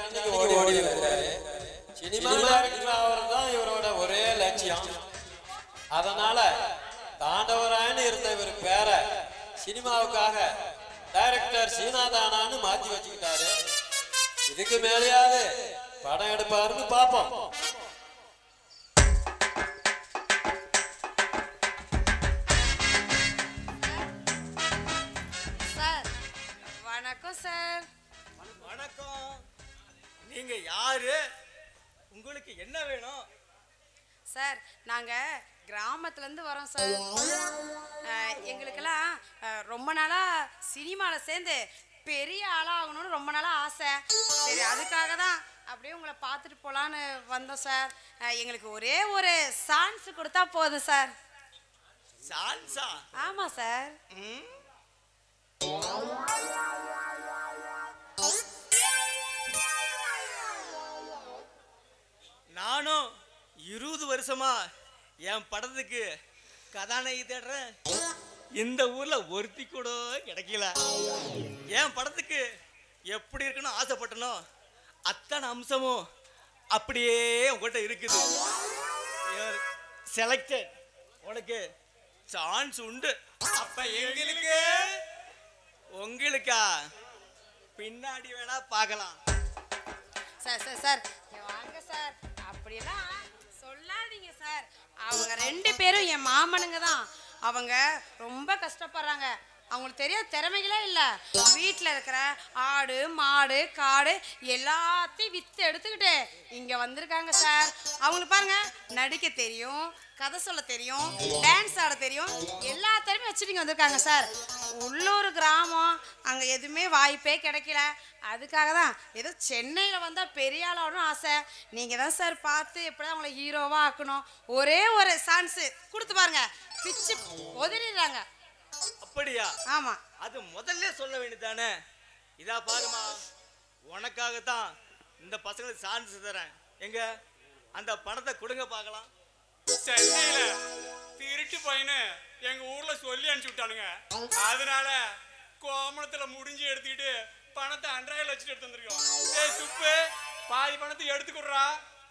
சண்டைக்கு ஓடி ஓடி வந்தாரு சினிமா டைரக்டர் ஆகிறது தான் இவரோட ஒரே லட்சியம் அதனால தாண்டவராயன்னு இருந்த இவர் பேரை சினிமாவுக்காக டைரக்டர் சீனாதானான்னு மாத்தி வச்சுக்கிட்டாரு இதுக்கு மேலேயாவது படம் எடுப்பாருன்னு பார்ப்போம் சார் வணக்கம் சார் வணக்கம் நீங்க யாரு உங்களுக்கு என்ன வேணும் சார் நாங்கள் கிராமத்துலேருந்து வரோம் சார் அஹ், எங்களுக்கெல்லாம் அஹ், ரொம்ப நாளாக சினிமாவில் சேர்ந்து பெரிய ஆளாக ஆகணும்னு ரொம்ப நாளாக ஆசை சரி அதுக்காக தான் அப்படியே உங்களை பார்த்துட்டு போகலான்னு வந்தோம் சார் அஹ், எங்களுக்கு ஒரே ஒரு சான்ஸ் கொடுத்தா போதும் சார் சான்ஸா ஆமாம் சார் ம்? நானும் இருபது வருஷமா என் படத்துக்கு கதாநாயகி தேடுறேன் இந்த ஊர்ல ஒருத்தி கூட கிடைக்கல என் படத்துக்கு எப்படி இருக்குன்னு ஆசைப்பட்டனோ அத்தனை அம்சமும் அப்படியே உங்கள்கிட்ட இருக்குது செலக்டட் உனக்கு சான்ஸ் உண்டு அப்ப எங்களுக்கு உங்களுக்கா பின்னாடி வேணா பார்க்கலாம் சார் சார் சார் இங்க வாங்க சார் அப்படியெல்லாம் சொல்லாதீங்க சார் அவங்க ரெண்டு பேரும் என் மாமனுங்க தான் அவங்க ரொம்ப கஷ்டப்படுறாங்க அவங்களுக்கு தெரியாத திறமைகளே இல்லை வீட்டில் இருக்கிற ஆடு மாடு காடு எல்லாத்தையும் விற்று எடுத்துக்கிட்டு இங்கே வந்திருக்காங்க சார் அவங்களுக்கு பாருங்க நடிக்க தெரியும் கதை சொல்ல தெரியும் டான்ஸ் ஆட தெரியும் எல்லா திறமையும் வச்சுட்டு இங்கே வந்திருக்காங்க சார் உள்ளூர் கிராமம் அங்கே எதுவுமே வாய்ப்பே கிடைக்கல அதுக்காக தான் ஏதோ சென்னையில் வந்தால் பெரிய ஆளாகணும் ஆசை நீங்கள் தான் சார் பார்த்து எப்படி அவங்கள ஹீரோவாக ஆக்கணும் ஒரே ஒரு சான்ஸு கொடுத்து பாருங்க பிச்சு உதறிடுறாங்க அப்படியா ஆமாம் அது முதல்ல சொல்ல வேண்டியதானே இதா பாருமா உனக்காகத்தான் இந்த பசங்களுக்கு சான்ஸ் தரேன் எங்க அந்த பணத்தை கொடுங்க பார்க்கலாம் சென்னையில திருட்டு பையனு எங்க ஊர்ல சொல்லி அனுப்பிச்சு விட்டானுங்க அதனால கோமணத்துல முடிஞ்சு எடுத்துக்கிட்டு பணத்தை அன்றாயிரம் வச்சுட்டு எடுத்து வந்திருக்கோம் ஏய் சுப்பு பாதி பணத்தை எடுத்துக்குடுறா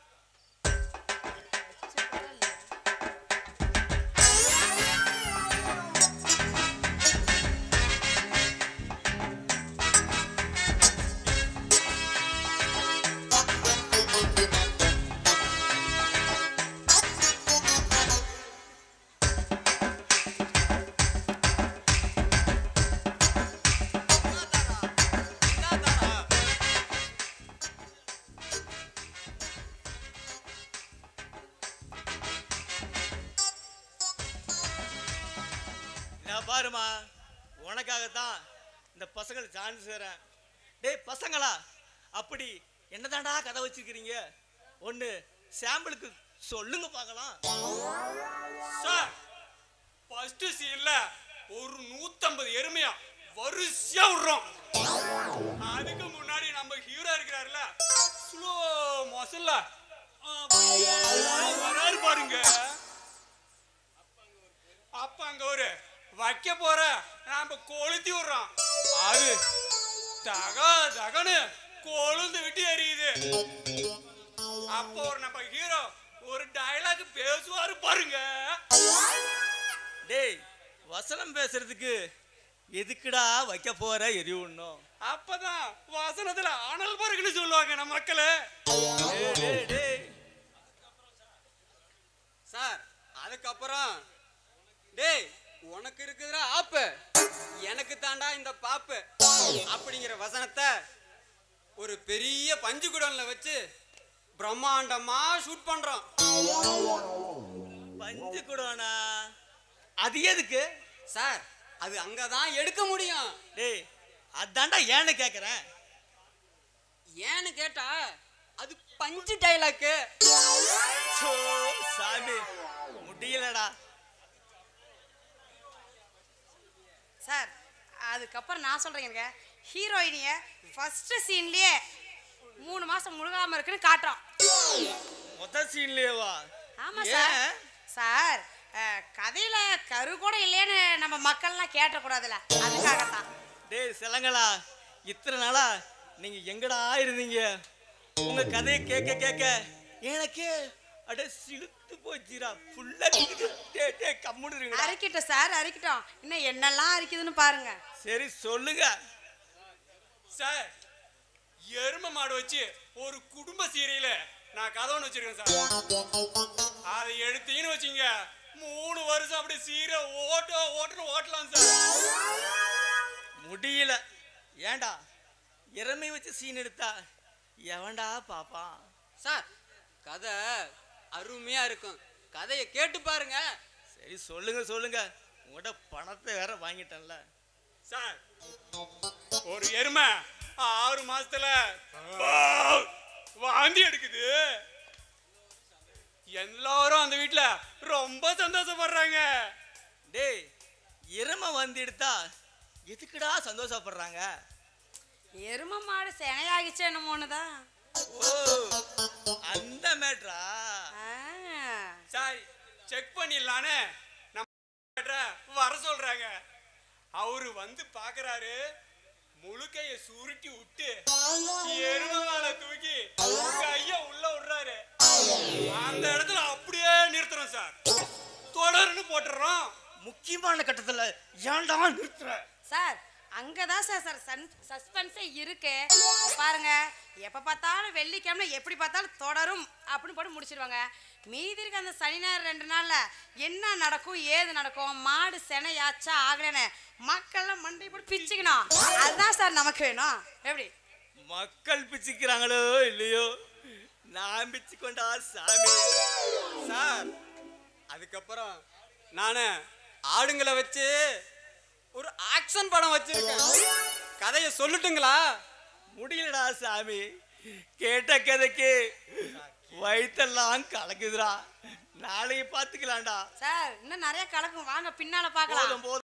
நான் பாருமா உனக்காகத்தான் இந்த பசங்களுக்கு சான்ஸ் தரேன் டேய் பசங்களா அப்படி என்னதான்டா கதை வச்சிருக்கிறீங்க ஒன்று சாம்பிளுக்கு சொல்லுங்க பார்க்கலாம் சார் ஃபர்ஸ்ட் சீன்ல ஒரு நூத்தம்பது எருமையா வரிசையா விடுறோம் அதுக்கு முன்னாடி நம்ம ஹீரோ இருக்கிறாருல ஸ்லோ மோசல்ல வராரு பாருங்க அப்ப அங்க ஒரு வைக்க போற நாம கொளுத்தி விடுறோம் அது தக தகன்னு கொழுந்து விட்டு எரியுது அப்போ ஒரு நம்ம ஹீரோ ஒரு டயலாக் பேசுவாரு பாருங்க டேய் வசனம் பேசுறதுக்கு எதுக்குடா வைக்க போற எரி உண்ணும் அப்பதான் வசனத்துல அனல் பருக்குன்னு சொல்லுவாங்க நம்ம மக்களே டேய், டேய், டேய். சார் அதுக்கப்புறம் டேய் உனக்கு இருக்குதுடா ஆப்பு எனக்கு தாண்டா இந்த பாப்பு அப்படிங்கிற வசனத்தை ஒரு பெரிய பஞ்சு குடோன்ல வச்சு பிரம்மாண்டமா ஷூட் பண்றோம் பஞ்சு குடோனா அது எதுக்கு சார் அது அங்கதான் எடுக்க முடியும் டேய் அதான்டா ஏன்னு கேக்குறேன் ஏன்னு கேட்டா அது பஞ்சு டைலாக்கு சோ, சாமி முடியலடா சார் அதுக்கப்புறம் நான் சொல்கிறேங்க ஹீரோயினிய ஃபர்ஸ்ட் சீன்லயே மூணு மாசம் முழுகாம இருக்குன்னு காட்டுறோம் மொத சீன்லயேவா ஆமா சார் ஏன்? சார் அஹ், கதையில கரு கூட இல்லைன்னு நம்ம மக்கள்லாம் கேட்டக்கூடாதுல்ல அதுக்காகத்தான் டேய் சிலங்களா இத்தனை நாளா நீங்க எங்கடா இருந்தீங்க உங்க கதையை கேட்க கேட்க எனக்கு அட சிலுத்து போச்சுடா ஃபுல்லா டே டே கம்முன்னு இருங்கடா. அரைக்கிட்டோம் சார் அரைக்கிட்டோம் இன்னும் என்னெல்லாம் அரைக்குதுன்னு பாருங்க சரி சொல்லுங்க சார் எரும மாடு வச்சு ஒரு குடும்ப சீரியல நான் கதை ஒன்று வச்சிருக்கேன் சார் அதை எடுத்தீங்கன்னு வச்சுங்க மூணு வருஷம் அப்படி சீரை ஓட்ட ஓட்டுன்னு ஓட்டலாம் சார் முடியல ஏன்டா இறமை வச்சு சீன் எடுத்தா எவன்டா பாப்பான் சார் கதை அருமையா இருக்கும் கதையை கேட்டு பாருங்க சரி சொல்லுங்க சொல்லுங்க உங்கள்கிட்ட பணத்தை வேற வாங்கிட்டேன்ல சார் ஒரு எருமை ஆறு மாசத்துல வாந்தி எடுக்குது எல்லாரும் அந்த வீட்ல ரொம்ப சந்தோஷப்படுறாங்க டேய் எருமை வந்து எடுத்தா எதுக்குடா சந்தோஷப்படுறாங்க எரும மாடு செனையாகிச்சு என்னமோன்னு தான் ஓ அந்த மேட்ரா சார் செக் பண்ணிடலான்னு நம்ம வர சொல்றாங்க அவரு வந்து பாக்குறாரு முழுக்கைய சுருட்டி விட்டு எருமை மேல தூக்கி கைய உள்ள விடுறாரு அந்த இடத்துல அப்படியே நிறுத்துறோம் சார் தொடர்னு போட்டுறோம் முக்கியமான கட்டத்துல ஏன்டா நிறுத்துற சார் அங்கதான் சார் சார் சன் சஸ்பென்ஸே இருக்கு இங்க பாருங்க எப்ப பார்த்தாலும் வெள்ளிக்கிழமை எப்படி பார்த்தாலும் தொடரும் அப்படின்னு போட்டு முடிச்சிருவாங்க மீதி இருக்க அந்த சனி ஞாயிறு ரெண்டு நாள்ல என்ன நடக்கும் ஏது நடக்கும் மாடு செனையாச்சா ஆகலன்னு மக்கள்லாம் மண்டை போட்டு பிச்சுக்கணும் அதுதான் சார் நமக்கு வேணும் எப்படி மக்கள் பிச்சுக்கிறாங்களோ இல்லையோ நான் பிச்சு கொண்டா சாமி சார் அதுக்கப்புறம் நான் ஆடுங்களை வச்சு ஒரு ஆக்ஷன் படம் வச்சிருக்கேன் கதையை சொல்லட்டுங்களா முடியலடா சாமி கேட்ட கதைக்கு வயித்தெல்லாம் கலக்குதுடா நாளைக்கு பார்த்துக்கலாம்டா சார் இன்னும் நிறைய கலக்கும் வாங்க பின்னால பார்க்கலாம் போதும் போதும்